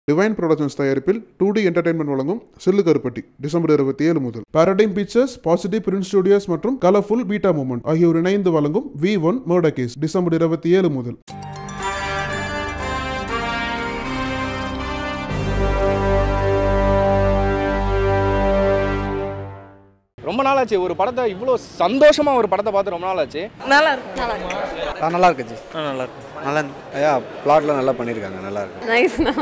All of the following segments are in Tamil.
டிவைன் ப்ரொடக்ஷன்ஸ் தயாரிப்பில் டூ டி என்டர்டைன்மெண்ட் வழங்கும் சில்லு கருப்பட்டி டிசம்பர் இருபத்தி ஏழு முதல் paradigm pictures positive print studios மற்றும் கலர்ஃபுல் பீட்டா மூமெண்ட் ஆகியோர் இணைந்து வழங்கும் V one murder case December இருபத்தி ஏழு முதல் ரொம்ப நாள் ஆச்சு ஒரு படத்தை இவ்வளோ சந்தோஷமா ஒரு படத்தை பார்த்து ரொம்ப நாள் ஆச்சு நல்லா இருக்கு நல்லா இருக்கு ஆ நல்லா இருக்கு ஜி நல்லா இருக்கு நல்லா ஐயா பிளாட்லாம் நல்லா பண்ணியிருக்காங்க நல்லா இருக்கு நைஸ்ண்ணா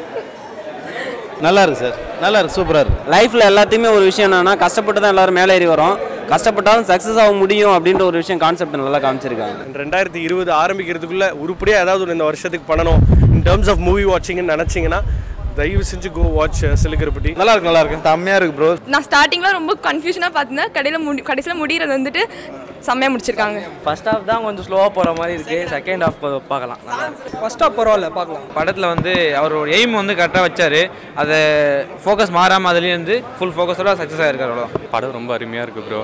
நல்லா இருக்கு சார் நல்லா இருக்கு சூப்பராக இருக்கு லைஃப்பில் எல்லாத்தையுமே ஒரு விஷயம் என்னன்னா கஷ்டப்பட்டு தான் எல்லாரும் மேலே ஏறி வரோம் கஷ்டப்பட்டாலும் சக்ஸஸ் ஆக முடியும் அப்படின்ற ஒரு விஷயம் கான்செப்ட் நல்லா காமிச்சிருக்காங்க ரெண்டாயிரத்தி இருபது ஆரம்பிக்கிறதுக்குள்ள உருப்படியாக ஏதாவது ஒன்று இந்த வருஷத்துக்கு பண்ணணும் இன் டேர்ம்ஸ் ஆஃப் மூவி வாட்சிங்னு நினச்சிங்கன்னா தயவு செஞ்சு கோ வாட்ச் சிலுக்கரப்பட்டி நல்லா இருக்கு நல்லா இருக்கு செம்மையாக இருக்கு ப்ரோ நான் ஸ்டார்டிங்கில் ரொம்ப கன்ஃபியூஷனாக பார்த்திருந்தேன் கடையில் முடி கடைசியில் முடிகிறது வந்துட்டு செம்மையாக முடிச்சிருக்காங்க ஃபர்ஸ்ட் ஹாஃப் தான் கொஞ்சம் ஸ்லோவாக போகிற மாதிரி இருக்குது செகண்ட் ஹாஃப் பார்க்கலாம் ஃபர்ஸ்ட் ஆஃப் பரவாயில்ல பார்க்கலாம் படத்தில் வந்து அவரோட எய்ம் வந்து கரெக்டாக வச்சார் அதை ஃபோக்கஸ் மாறாமல் அதுலேயே வந்து ஃபுல் ஃபோக்கஸோட சக்ஸஸ் ஆகிருக்காரு அவ்வளோ படம் ரொம்ப அருமையாக இருக்கு ப்ரோ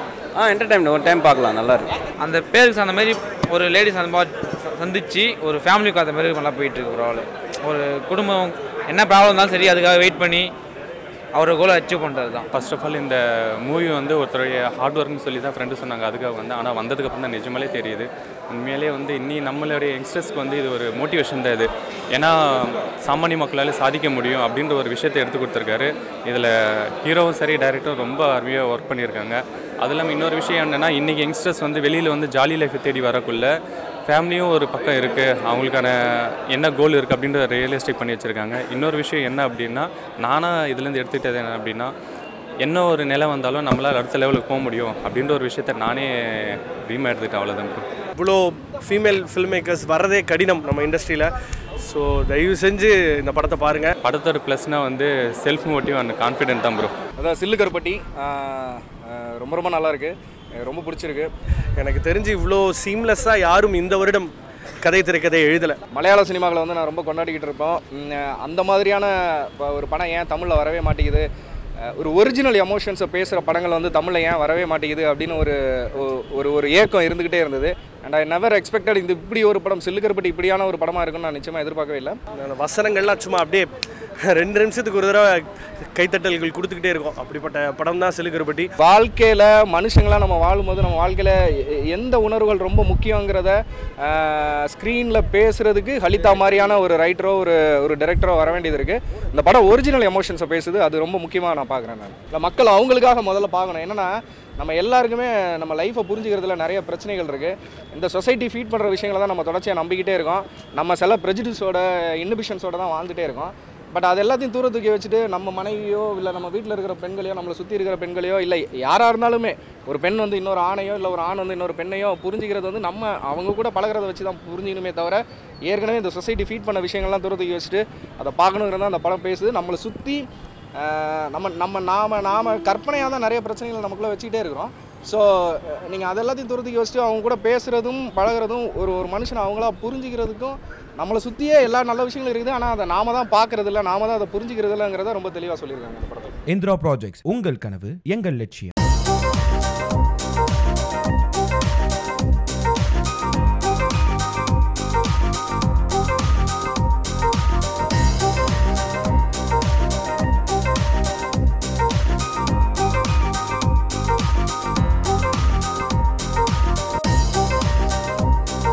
ஆ என்டர்டைன்மெண்ட் ஒரு டைம் பார்க்கலாம் நல்லா இருக்கு அந்த பேருக்கு அந்த மாதிரி ஒரு லேடிஸ் அந்த மாதிரி ச- சந்திச்சு ஒரு ஃபேமிலிக்கு அந்த மாதிரி நல்லா போயிட்டு இருக்கு ப்ரோ ஒரு குடும்பம் என்ன ப்ராப்ளம் இருந்தாலும் சரி அதுக்காக வெயிட் பண்ணி அவரோட கோலை அச்சீவ் பண்ணுறது தான் ஃபர்ஸ்ட் ஆஃப் ஆல் இந்த மூவி வந்து ஒருத்தருடைய ஹார்ட் ஒர்க்னு சொல்லி தான் ஃப்ரெண்டு சொன்னாங்க அதுக்காக வந்து ஆனால் வந்ததுக்கப்புறம் தான் நிஜமாலே தெரியுது உண்மையிலே வந்து இன்னி நம்மளுடைய யங்ஸ்டர்ஸ்க்கு வந்து இது ஒரு மோட்டிவேஷன் தான் இது ஏன்னா சாமானிய மக்களால் சாதிக்க முடியும் அப்படின்ற ஒரு விஷயத்தை எடுத்து கொடுத்துருக்காரு இதில் ஹீரோவும் சரி டைரக்டரும் ரொம்ப அருமையாக ஒர்க் பண்ணியிருக்காங்க அது இல்லாமல் இன்னொரு விஷயம் என்னென்னா இன்றைக்கி யங்ஸ்டர்ஸ் வந்து வெளியில் வந்து ஜாலி லைஃப்பை தேடி வரக்குள்ள ஃபேமிலியும் ஒரு பக்கம் இருக்குது அவங்களுக்கான என்ன கோல் இருக்குது அப்படின்றத ரியலிஸ்டிக் பண்ணி வச்சுருக்காங்க இன்னொரு விஷயம் என்ன அப்படின்னா நானாக இதுலேருந்து எடுத்துக்கிட்டது என்ன அப்படின்னா என்ன ஒரு நிலை வந்தாலும் நம்மளால் அடுத்த லெவலுக்கு போக முடியும் அப்படின்ற ஒரு விஷயத்த நானே ட்ரீமாக எடுத்துக்கிட்டேன் அவ்வளோதான் bro. இவ்வளோ ஃபீமேல் ஃபில்ம் மேக்கர்ஸ் வரதே கடினம் நம்ம இண்டஸ்ட்ரியில் ஸோ தயவு செஞ்சு இந்த படத்தை பாருங்கள் படத்தோட ப்ளஸ்னால் வந்து செல்ஃப் மோட்டிவ் அண்ட் கான்ஃபிடென்ட் தான் ப்ரோ அதான் சில்லு கருப்பட்டி ஆஹ், ஆஹ், ரொம்ப ரொம்ப நல்லா இருக்கு எனக்கு ரொம்ப பிடிச்சிருக்கு எனக்கு தெரிஞ்சு இவ்வளோ சீம்லெஸ்ஸாக யாரும் இந்த வருடம் கதை திரைக்கதை எழுதலை மலையாள சினிமாவில் வந்து நான் ரொம்ப கொண்டாடிக்கிட்டு இருப்போம் உம், அந்த மாதிரியான ப- ஒரு படம் ஏன் தமிழில் வரவே மாட்டேங்குது அஹ், ஒரு ஒரிஜினல் எமோஷன்ஸை பேசுகிற படங்கள் வந்து தமிழில் ஏன் வரவே மாட்டேங்குது அப்படின்னு ஒரு ஒ- ஒரு ஒரு ஏக்கம் இருந்துக்கிட்டே இருந்தது அண்ட் ஐ நெவர் எக்ஸ்பெக்டட் இந்த இப்படி ஒரு படம் சில்லுக்கருப்பட்டி இப்படியான ஒரு படமாக இருக்கும்னு நான் நிச்சயமாக எதிர்பார்க்கவே இல்லை அந்த வசனங்கள்லாம் சும்மா அப்படியே ரெண்டு நிமிஷத்துக்கு ஒரு தடவை கைத்தட்டல்கள் கொடுத்துக்கிட்டே இருக்கும் அப்படிப்பட்ட படம் தான் சிலுக்கருப்பட்டி வாழ்க்கையில் மனுஷங்களாக நம்ம வாழும்போது நம்ம வாழ்க்கையில் எ- எந்த உணர்வுகள் ரொம்ப முக்கியங்கிறத ஸ்க்ரீனில் பேசுகிறதுக்கு ஹலிதா மாதிரியான ஒரு ரைட்டரோ ஒரு ஒரு டைரக்டரோ வர வேண்டியது இருக்குது இந்த படம் ஒரிஜினல் எமோஷன்ஸை பேசுது அது ரொம்ப முக்கியமாக நான் பார்க்குறேன் நான் இல்லை மக்கள் அவங்களுக்காக முதல்ல பார்க்கணும் என்னென்னா நம்ம எல்லாருக்குமே நம்ம லைஃப்பை புரிஞ்சுக்கிறதுல நிறைய பிரச்சனைகள் இருக்குது இந்த சொசைட்டி ஃபீட் பண்ணுற விஷயங்களை தான் நம்ம தொடர்ச்சியாக நம்பிக்கிட்டே இருக்கோம் நம்ம சில ப்ரெஜிடிஸோட இன்னிபிஷன்ஸோட தான் வாழ்ந்துட்டே இருக்கோம் பட் அது எல்லாத்தையும் தூர தூக்கி வச்சுட்டு நம்ம மனைவியோ இல்லை நம்ம வீட்டில் இருக்கிற பெண்களையோ நம்மளை சுற்றி இருக்கிற பெண்களையோ இல்லை யாராக இருந்தாலுமே ஒரு பெண் வந்து இன்னொரு ஆணையோ இல்லை ஒரு ஆண் வந்து இன்னொரு பெண்ணையோ புரிஞ்சுக்கிறது வந்து நம்ம அவங்க கூட பழகிறத வச்சு தான் புரிஞ்சிக்கணுமே தவிர ஏற்கனவே இந்த சொசைட்டி ஃபீட் பண்ண விஷயங்கள்லாம் தூர தூக்கி வச்சுட்டு அதை பார்க்கணுங்கிறது அந்த படம் பேசுது நம்மளை சுற்றி நம்ம நம்ம நாம நாம கற்பனையாக தான் நிறைய பிரச்சனைகள் நமக்குள்ளே வச்சுக்கிட்டே இருக்கிறோம் ஸோ நீங்கள் அது எல்லாத்தையும் தூரத்துக்கு வச்சுட்டு அவங்க கூட பேசுகிறதும் பழகுறதும் ஒரு ஒரு மனுஷனை அவங்களா புரிஞ்சுக்கிறதுக்கும் நம்மளை சுற்றியே எல்லா நல்ல விஷயங்களும் இருக்குது ஆனால் அதை நாம தான் பார்க்கறது இல்லை நாம தான் அதை புரிஞ்சுக்கிறது இல்லைங்கிறத ரொம்ப தெளிவாக சொல்லியிருக்காங்க இந்த படத்தில் இந்திரா ப்ராஜெக்ட்ஸ் உங்கள் கனவு எங்கள் லட்சியம்